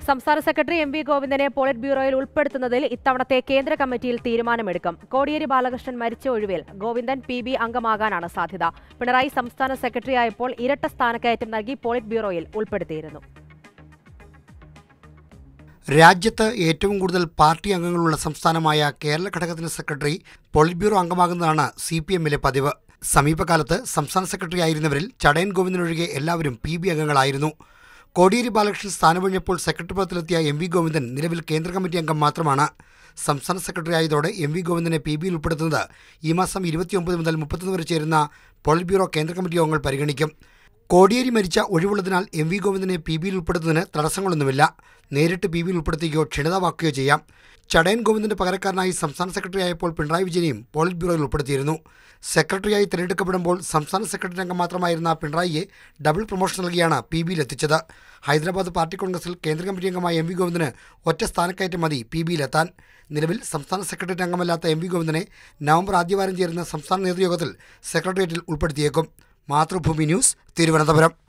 സംസ്ഥാന secretary M V ഗോവിന്ദനെ polit ബ്യൂറോയിൽ ഉൾപ്പെടുത്തുന്നതിൽ ഇത്തവണത്തെ കേന്ദ്ര കമ്മിറ്റിയിൽ തീരുമാനമെടുക്കും കോടിയേരി ബാലകൃഷ്ണൻ മരിച്ച ഒഴിവിൽ ഗോവിന്ദൻ പി ബി അംഗമാകാനാണ് സാധ്യത പിണറായി സംസ്ഥാന സെക്രട്ടറിയായപ്പോൾ ഇരട്ട സ്ഥാനക്കയറ്റം നൽകി പോളിറ്റ് ബ്യൂറോയിൽ ഉൾപ്പെടുത്തിയിരുന്നു രാജ്യത്ത് ഏറ്റവും കൂടുതൽ പാർട്ടി അംഗങ്ങളുള്ള സംസ്ഥാനമായ കേരള ഘടകത്തിന്റെ സെക്രട്ടറി പോളിറ്റ് ബ്യൂറോ അംഗമാകുന്നതാണ് സി പി എമ്മിലെ പതിവ് സമീപകാലത്ത് സംസ്ഥാന സെക്രട്ടറി ആയിരുന്നവരിൽ ചടയൻ ഗോവിന്ദനൊഴികെ എല്ലാവരും പി ബി അംഗങ്ങളായിരുന്നു കോടിയേരി ബാലകൃഷ്ണൻ സ്ഥാനമൊഴിഞ്ഞപ്പോൾ സെക്രട്ടറി പദത്തിലെത്തിയ എം വി ഗോവിന്ദൻ നിലവിൽ കേന്ദ്ര കമ്മിറ്റി അംഗം മാത്രമാണ് സംസ്ഥാന സെക്രട്ടറി ആയതോടെ എം വി ഗോവിന്ദനെ പി ബിയിൽ ഉൾപ്പെടുത്തുന്നത് ഈ മാസം ഇരുപത്തിയൊമ്പത് മുതൽ മുപ്പത്തൊന്ന് വരെ ചേരുന്ന പോളിറ്റ് ബ്യൂറോ കേന്ദ്ര കമ്മിറ്റി യോഗങ്ങൾ പരിഗണിക്കും കോടിയേരി മരിച്ച ഒഴിവുള്ളതിനാൽ എം വി ഗോവിന്ദനെ പി ബിയിൽ ഉൾപ്പെടുത്തുന്നതിന് തടസ്സങ്ങളൊന്നുമില്ല നേരിട്ട് പി ബിയിൽ ഉൾപ്പെടുത്തുകയോ ക്ഷണിതമാക്കുകയോ ചെയ്യാം ചടയൻ ഗോവിന്ദന്റെ പകരക്കാരനായി സംസ്ഥാന സെക്രട്ടറി ആയപ്പോൾ പിണറായി വിജയനെയും പോളിറ്റ് ബ്യൂറോയിൽ ഉൾപ്പെടുത്തിയിരുന്നു സെക്രട്ടറിയായി തിരഞ്ഞെടുക്കപ്പെടുമ്പോൾ സംസ്ഥാന സെക്രട്ടറി അംഗം മാത്രമായിരുന്ന പിണറായിയെ ഡബിൾ പ്രൊമോഷൻ നൽകിയാണ് പി ബിയിൽ എത്തിച്ചത് ഹൈദരാബാദ് പാർട്ടി കോൺഗ്രസിൽ കേന്ദ്ര കമ്മിറ്റി അംഗമായ എം വി ഗോവിന്ദന് ഒറ്റ സ്ഥാനക്കയറ്റം മതി പി ബിയിലെത്താൻ നിലവിൽ സംസ്ഥാന സെക്രട്ടേറിയറ്റ് അംഗമല്ലാത്ത എം വി ഗോവിന്ദനെ നവംബർ ആദ്യവാരം ചേരുന്ന സംസ്ഥാന നേതൃയോഗത്തിൽ സെക്രട്ടേറിയറ്റിൽ ഉൾപ്പെടുത്തിയേക്കും മാതൃഭൂമി ന്യൂസ് തിരുവനന്തപുരം